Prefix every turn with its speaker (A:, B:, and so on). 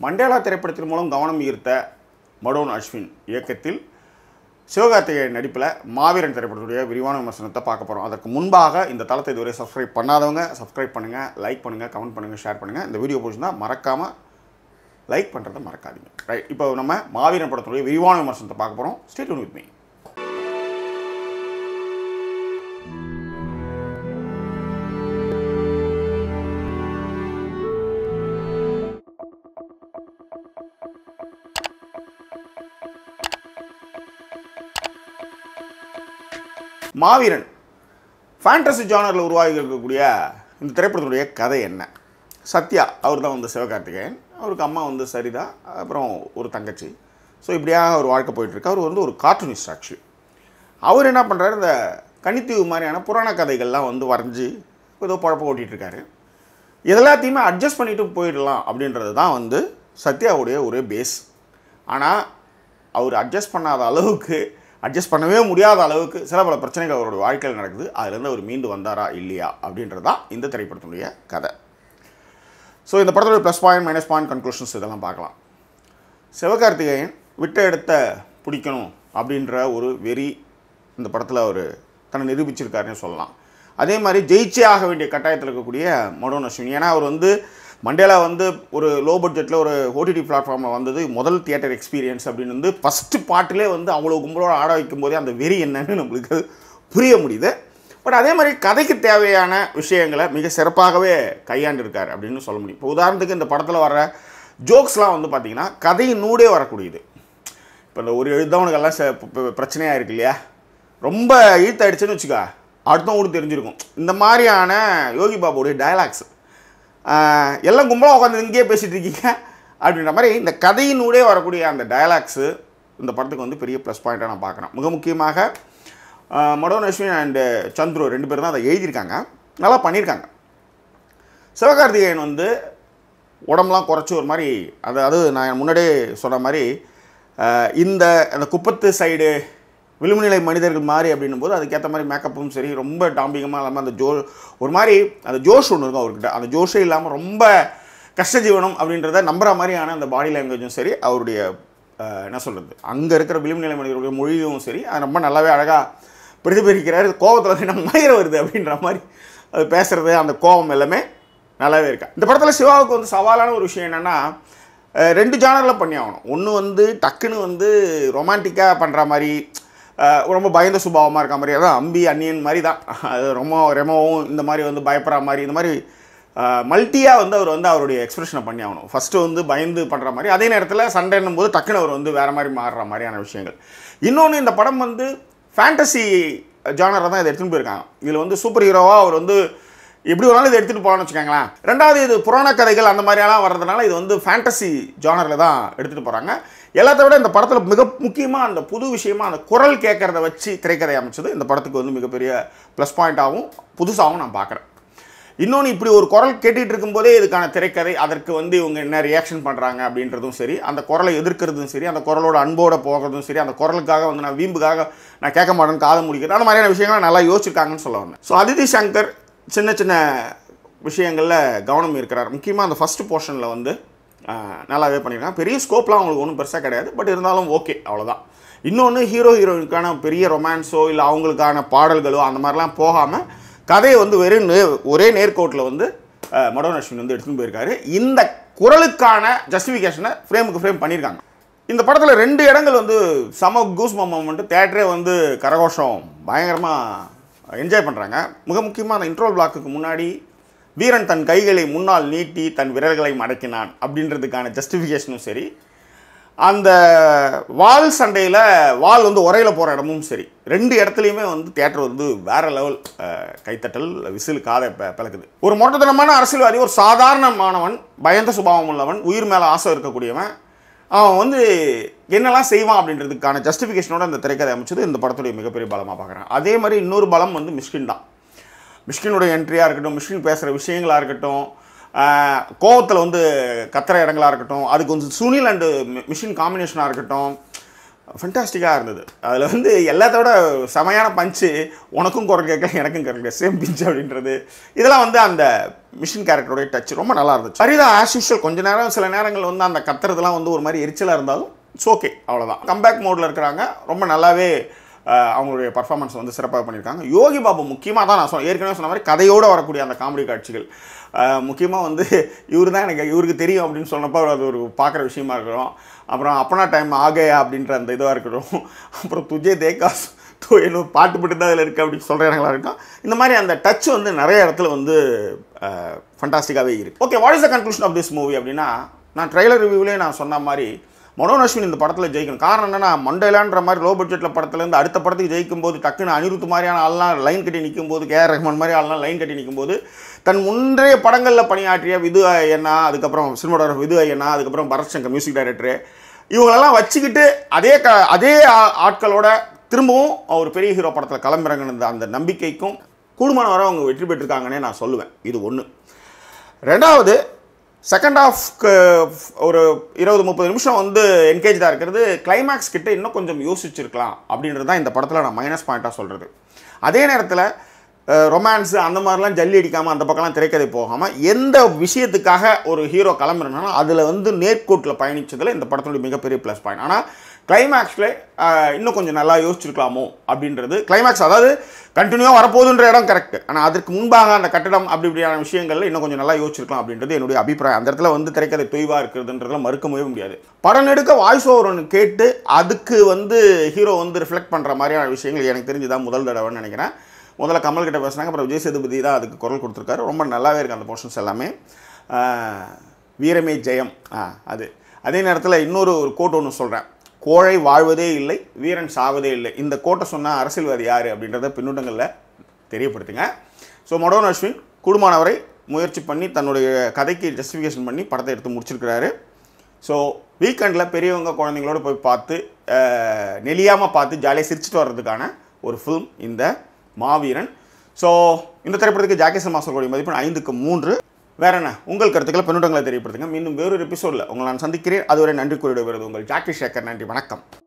A: Mandela திரைப்படத்தின் மூலம் கவனம் ஈர்த்த மடோன் அஸ்வின் இயக்கத்தில் சிவகார்த்திகேயன் நடிப்பில் மாவீரன் திரைப்படத்துடைய விரிவான விமர்சனத்தை பார்க்க போகிறோம் அதற்கு முன்பாக இந்த தளத்தை இதுவரை சப்ஸ்கிரைப் பண்ணாதவங்க சப்ஸ்கிரைப் பண்ணுங்கள் லைக் பண்ணுங்கள் கமெண்ட் பண்ணுங்கள் ஷேர் பண்ணுங்கள் இந்த வீடியோ பிடிச்சிருந்தா மறக்காமல் லைக் பண்ணுறதை மறக்காதீங்க ரைட் இப்போ நம்ம மாவீரன் படத்துடைய விரிவான விமர்சனத்தை பார்க்க போகிறோம் stay with me Maaveeran fantasy ஜானரில் உருவாகி இருக்கக்கூடிய இந்த திரைப்படத்துடைய கதை என்ன சத்யா அவர் தான் வந்து சிவகார்த்திகேயன் அவருக்கு அம்மா வந்து சரிதா அப்புறம் ஒரு தங்கச்சி ஸோ இப்படியாக ஒரு வாழ்க்கை போயிட்டுருக்கு அவர் வந்து ஒரு கார்ட்டூனிஸ்ட் ஆக்சுவலி அவர் என்ன பண்ணுறாரு இந்த கனித்தீவு மாதிரியான புராண கதைகள்லாம் வந்து வரைஞ்சி ஏதோ பழப்ப ஓட்டிகிட்டு இருக்காரு இதெல்லாத்தையுமே அட்ஜஸ்ட் பண்ணிட்டு போயிடலாம் அப்படின்றது தான் வந்து சத்யாவுடைய ஒரு பேஸ் ஆனால் அவர் அட்ஜஸ்ட் பண்ணாத அளவுக்கு அட்ஜஸ்ட் பண்ணவே முடியாத அளவுக்கு சில பல பிரச்சனைகள் அவருடைய வாழ்க்கையில் நடக்குது அதுலேருந்து அவர் மீண்டு வந்தாரா இல்லையா அப்படின்றது தான் இந்த திரைப்படத்தினுடைய கதை ஸோ இந்த படத்துடைய plus point minus point conclusions இதெல்லாம் பார்க்கலாம் சிவகார்த்திகேயன் விட்ட இடத்த பிடிக்கணும் அப்படின்ற ஒரு வெறி இந்த படத்தில் அவர் தன்னை நிரூபிச்சிருக்காருன்னு சொல்லலாம் அதே மாதிரி ஜெயிச்சே ஆக வேண்டிய கட்டாயத்தில் இருக்கக்கூடிய மடோன் அஸ்வினி ஏன்னா அவர் வந்து மண்டேலா வந்து ஒரு லோ பட்ஜெட்டில் ஒரு ஓடிடி பிளாட்ஃபார்மில் வந்தது முதல் தியேட்டர் எக்ஸ்பீரியன்ஸ் அப்படின்னு வந்து ஃபஸ்ட்டு பாட்டிலே வந்து அவ்வளோ கும்பலோட ஆட வைக்கும் போதே அந்த வெறி என்னன்னு நம்மளுக்கு புரிய முடியுது பட் அதே மாதிரி கதைக்கு தேவையான விஷயங்களை மிக சிறப்பாகவே கையாண்டிருக்கார் அப்படின்னு சொல்ல முடியும் இப்போ உதாரணத்துக்கு இந்த படத்தில் வர ஜோக்ஸ்லாம் வந்து பார்த்திங்கன்னா கதையின் நூடே வரக்கூடியது இப்போ இந்த ஒரு எழுதவனுக்கெல்லாம் ச- ப- ப- பிரச்சனையாக இருக்கு இல்லையா ரொம்ப இழுத்தடிச்சுன்னு வச்சுக்கா அடுத்தவங்களுக்கு தெரிஞ்சிருக்கும் இந்த மாதிரியான யோகி பாபுடைய டயலாக்ஸ் எல்லாம் கும்பலாக உட்காந்து இங்கேயே பேசிகிட்டு இருக்கீங்க அப்படின்ற மாதிரி இந்த கதையினூடே வரக்கூடிய அந்த டயலாக்ஸு இந்த படத்துக்கு வந்து பெரிய ப்ளஸ் பாயிண்ட்டாக நான் பார்க்குறேன் மிக முக்கியமாக ஆஹ் மடோன் அஸ்வின் அண்டு சந்துரு ரெண்டு பேரும் தான் அதை எழுதியிருக்காங்க நல்லா பண்ணியிருக்காங்க சிவகார்த்திகேயன் வந்து உடம்புலாம் குறைச்சி ஒரு மாதிரி அது அது நான் முன்னாடியே சொன்ன மாதிரி ஆஹ் இந்த அந்த குப்பத்து சைடு விளிம்புநிலை மனிதர்கள் மாதிரி அப்படின்னும் போது அதுக்கேற்ற மாதிரி மேக்கப்பும் சரி ரொம்ப டாம்பிகமாக இல்லாமல் அந்த ஜோ ஒரு மாதிரி அந்த ஜோஷ் ஒன்று இருக்கும் அவர்கிட்ட அந்த ஜோஷே இல்லாமல் ரொம்ப கஷ்ட ஜீவனம் அப்படின்றத நம்புற மாதிரியான அந்த பாடி லாங்குவேஜும் சரி அவருடைய ஆஹ் என்ன சொல்கிறது அங்கே இருக்கிற விளிம்புநிலை மனிதர்களுடைய மொழியும் சரி அது ரொம்ப நல்லாவே அழகாக பிரதிபலிக்கிறாரு கோபத்தில் வந்து நம்ம மயிர வருது அப்படின்ற மாதிரி அது பேசுகிறது அந்த கோபம் எல்லாமே நல்லாவே இருக்கா இந்த படத்தில் சிவாவுக்கு வந்து சவாலான ஒரு விஷயம் என்னென்னா அஹ், ரெண்டு ஜானரில் பண்ணி ஆகணும் ஒன்று வந்து டக்குன்னு வந்து ரொமான்டிக்காக பண்ணுற மாதிரி அஹ், ரொம்ப பயந்த சுபாவமாக இருக்க மாதிரி அதான் அம்பி அன்னியன் மாதிரி தான் அது ரொம்ப ரெமோவும் இந்த மாதிரி வந்து பயப்படுற மாதிரி இந்த மாதிரி மல்ட்டியாக வந்து அவர் வந்து அவருடைய எக்ஸ்பிரஷனை பண்ணி ஆகணும் ஃபஸ்ட்டு வந்து பயந்து பண்ணுற மாதிரி அதே நேரத்தில் சண்டைன்னும் போது டக்குன்னு அவர் வந்து வேறு மாதிரி மாறுற மாதிரியான விஷயங்கள் இன்னொன்று இந்த படம் வந்து ஃபேண்டசி ஜானரை தான் இதை எடுத்துகிட்டு போயிருக்காங்க இதில் வந்து சூப்பர் ஹீரோவாக அவர் வந்து எப்படி ஒரு நாள் இதை எடுத்துகிட்டு போகலான்னு வச்சுக்கோங்களேன் ரெண்டாவது இது புராண கதைகள் அந்த மாதிரியெல்லாம் வர்றதுனால இது வந்து ஃபேண்டசி ஜானரில் தான் எடுத்துகிட்டு போகிறாங்க எல்லாத்த விட இந்த படத்தில் மிக முக்கியமாக அந்த புது விஷயமா அந்த குரல் கேட்குறத வச்சு திரைக்கதை அமைச்சது இந்த படத்துக்கு வந்து மிகப்பெரிய ப்ளஸ் பாயிண்ட்டாகவும் புதுசாகவும் நான் பார்க்குறேன் இன்னொன்று இப்படி ஒரு குரல் கேட்டுட்டு இருக்கும்போதே இதுக்கான திரைக்கதை அதற்கு வந்து இவங்க என்ன ரியாக்ஷன் பண்ணுறாங்க அப்படின்றதும் சரி அந்த குரலை எதிர்க்கிறதும் சரி அந்த குரலோட அன்போட போகிறதும் சரி அந்த குரலுக்காக வந்து நான் வீம்புக்காக நான் கேட்க மாட்டேன்னு காதை முடிக்கிறது அந்த மாதிரியான விஷயங்களை நல்லா யோசிச்சிருக்காங்கன்னு சொல்ல வந்தேன் ஸோ அதிதி சங்கர் சின்ன சின்ன விஷயங்களில் கவனம் இருக்கிறார் முக்கியமாக அந்த ஃபஸ்ட்டு போர்ஷனில் வந்து ஆஹ், நல்லாவே பண்ணியிருக்காங்க பெரிய ஸ்கோப்லாம் அவங்களுக்கு ஒன்றும் பெருசாக கிடையாது பட் இருந்தாலும் ஓகே அவ்வளோதான் இன்னொன்று ஹீரோ ஹீரோயினுக்கான பெரிய ரொமான்ஸோ இல்லை அவங்களுக்கான பாடல்களோ அந்த மாதிரிலாம் போகாமல் கதையை வந்து வெறும் நே ஒரே நேர்கோட்டில் வந்து அஹ், மடோன் அஸ்வின் வந்து எடுத்துன்னு போயிருக்காரு இந்த குரலுக்கான ஜஸ்டிஃபிகேஷனை ஃப்ரேமுக்கு ஃப்ரேம் பண்ணியிருக்காங்க இந்த படத்தில் ரெண்டு இடங்கள் வந்து சம கூஸ் மொமெண்ட் தேட்டரே வந்து கரகோஷம் பயங்கரமாக என்ஜாய் பண்ணுறாங்க மிக முக்கியமாக அந்த இன்ட்ரோல் பிளாக்குக்கு முன்னாடி வீரன் தன் கைகளை முன்னால் நீட்டி தன் விரல்களை மடக்கினான் அப்படின்றதுக்கான ஜஸ்டிஃபிகேஷனும் சரி அந்த வால் சண்டையில் வால் வந்து உரையில் போகிற இடமும் சரி ரெண்டு இடத்துலையுமே வந்து தியேட்டர் வந்து வேற லெவல் கைத்தட்டல் விசில் காதை ப- பிளக்குது ஒரு மொட்டத்தனமான அரசியல்வாதி ஒரு சாதாரணமானவன் பயந்த சுபாவம் உள்ளவன் உயிர் மேலே ஆசை இருக்கக்கூடியவன் அவன் வந்து என்னெல்லாம் செய்வான் அப்படின்றதுக்கான ஜஸ்டிஃபிகேஷனோட அந்த திரைக்கதை அமைச்சது இந்த படத்துடைய மிகப்பெரிய பலமாக பார்க்குறேன் அதே மாதிரி இன்னொரு பலம் வந்து மிஷ்கின் தான் மிஷ்கினுடைய என்ட்ரியாக இருக்கட்டும் மிஷ்கின் பேசுகிற விஷயங்களாக இருக்கட்டும் கோவத்தில் வந்து கத்துற இடங்களாக இருக்கட்டும் அதுக்கு வந்து சுனில் அண்டு மிஷின் காம்பினேஷனாக இருக்கட்டும் ஃபென்டாஸ்டிக்காக இருந்தது அதில் வந்து எல்லாத்தோட செமையான பஞ்சு உனக்கும் குரல் கேட்கல எனக்கும் குரல் கேட்க சேம் பிஞ்சு அப்படின்றது இதெல்லாம் வந்து அந்த மிஷின் கேரக்டருடைய டச் ரொம்ப நல்லா இருந்துச்சு சரிதான் ஆஸ் யூஷுவல் கொஞ்ச நேரம் சில நேரங்கள் வந்து அந்த கத்துறதுலாம் வந்து ஒரு மாதிரி எரிச்சலாக இருந்தாலும் இட்ஸ் ஓகே அவ்வளோதான் கம்பேக் மோடில் இருக்கிறாங்க ரொம்ப நல்லாவே அஹ், அவங்களுடைய பர்ஃபார்மன்ஸ் வந்து சிறப்பாக பண்ணியிருக்காங்க யோகி பாபு முக்கியமாக தான் நான் சொன்னேன் ஏற்கனவே சொன்ன மாதிரி கதையோடு வரக்கூடிய அந்த காமெடி காட்சிகள் முக்கியமாக வந்து இவர் தான் எனக்கு இவருக்கு தெரியும் அப்படின்னு சொன்னப்போ அது ஒரு பார்க்குற விஷயமா இருக்கட்டும் அப்புறம் அப்பனா டைம் ஆகையா அப்படின்ற அந்த இதுவாக இருக்கட்டும் அப்புறம் துஜே தேகாஸ் தோ இன்னும் பாட்டு மட்டும் தான் அதில் இருக்குது அப்படின்னு சொல்கிற இடங்களா இருக்கும் இந்த மாதிரி அந்த டச் வந்து நிறைய இடத்துல வந்து ஃபண்டாஸ்டிக்காகவே இருக்குது okay what is the conclusion of this movie அப்படின்னா நான் ட்ரெய்லர் ரிவ்யூலேயே நான் சொன்ன மாதிரி மனோன் அஸ்வின் இந்த படத்தில் ஜெயிக்கணும் காரணம் என்னன்னா மண்டேலான்ற மாதிரி லோ பட்ஜெட்டில் படத்துலேருந்து அடுத்த படத்துக்கு ஜெயிக்கும் போது டக்குன்னு அனிருத் மாதிரியான ஆள்லாம் லைன் கட்டி நிற்கும் போது கே ஆர் ரஹ்மான் மாதிரி ஆள்லாம் லைன் கட்டி நிற்கும் போது தன் முந்தைய படங்களில் பணியாற்றிய விது ஐயனா அதுக்கப்புறம் சினிமாடோகிராஃபர் விது ஐயனா அதுக்கப்புறம் பரத் சங்கர் மியூசிக் டைரக்டரு இவங்களெல்லாம் வச்சுக்கிட்டு அதே க அதே ஆ- ஆட்களோட திரும்பவும் ஒரு பெரிய ஹீரோ படத்தில் களமிறங்கின அந்த நம்பிக்கைக்கும் கூடுமான வரை அவங்க வெற்றி பெற்றிருக்காங்கன்னே நான் சொல்லுவேன் இது ஒன்று ரெண்டாவது செகண்ட் ஹாஃப்க்கு ஒரு இருபது முப்பது நிமிஷம் வந்து என்கேஜாக இருக்கிறது கிளைமேக்ஸ் கிட்ட இன்னும் கொஞ்சம் யோசிச்சிருக்கலாம் அப்படின்றது தான் இந்த படத்தில் நான் மைனஸ் பாயிண்ட்டாக சொல்கிறது அதே நேரத்தில் ரொமான்ஸ் அந்த மாதிரிலாம் ஜல்லி அடிக்காமல் அந்த பக்கம்லாம் திரைக்கதை போகாமல் எந்த விஷயத்துக்காக ஒரு ஹீரோ கிளம்புறனாலும் அதில் வந்து நேர்கோட்டில் பயணிச்சதில் இந்த படத்தினுடைய மிகப்பெரிய ப்ளஸ் பாயிண்ட் ஆனால் கிளைமேக்ஸில் இன்னும் கொஞ்சம் நல்லா யோசிச்சிருக்கலாமோ அப்படின்றது கிளைமேக்ஸ் அதாவது கண்டினியூவாக வரப்போகுதுன்ற இடம் கரெக்ட் ஆனால் அதற்கு முன்பாக அந்த கட்டடம் அப்படி இப்படியான விஷயங்கள்ல இன்னும் கொஞ்சம் நல்லா யோசிச்சிருக்கலாம் அப்படின்றது என்னுடைய அபிப்பிராயம் அந்த இடத்துல வந்து திரைக்கதை தொய்வாக இருக்கிறதுன்றதுல மறுக்கவே முடியாது படம் எடுக்க வாய்ஸ் ஓவர் ஒன்று கேட்டு அதுக்கு வந்து ஹீரோ வந்து ரிஃப்ளெக்ட் பண்ணுற மாதிரியான விஷயங்கள் எனக்கு தெரிஞ்சுதான் முதல் தடவைன்னு நினைக்கிறேன் முதல்ல கமல் கிட்ட பேசுனாங்க அப்புறம் விஜய் சேதுபதி தான் அதுக்கு குரல் கொடுத்துருக்காரு ரொம்ப நல்லாவே இருக்குது அந்த போர்ஷன்ஸ் எல்லாமே ஆஹ், வீரமே ஜெயம் ஆ அது அதே நேரத்தில் இன்னொரு ஒரு கோட் ஒன்று சொல்கிறேன் கோழை வாழ்வதே இல்லை வீரன் சாவதே இல்லை இந்த கோட்டை சொன்னால் அரசியல்வாதி யார் அப்படின்றத பின்னூட்டங்களில் தெரியப்படுத்துங்க ஸோ மொடோன் அஸ்வின் கூடுமானவரை முயற்சி பண்ணி தன்னுடைய கதைக்கு ஜஸ்டிஃபிகேஷன் பண்ணி படத்தை எடுத்து முடிச்சிருக்கிறாரு ஸோ வீக்கெண்டில் பெரியவங்க குழந்தைங்களோட போய் பார்த்து அஹ், நெளியாமல் பார்த்து ஜாலியாக சிரிச்சிட்டு வர்றதுக்கான ஒரு ஃபிலிம் இந்த மாவீரன் ஸோ இந்த திரைப்படத்துக்கு ஜாக்கி மாஸ்டர்களுடைய மதிப்பு ஐந்துக்கு மூன்று வேற என்ன உங்கள் கருத்துக்களை பின்னூட்டங்களை தெரியப்படுத்துங்க மீண்டும் வேறொரு எபிசோடில் உங்களை நான் சந்திக்கிறேன் அதுவரை நன்றி கூறிவிடுவது உங்கள் ஜாக்கி சேகர் நன்றி வணக்கம்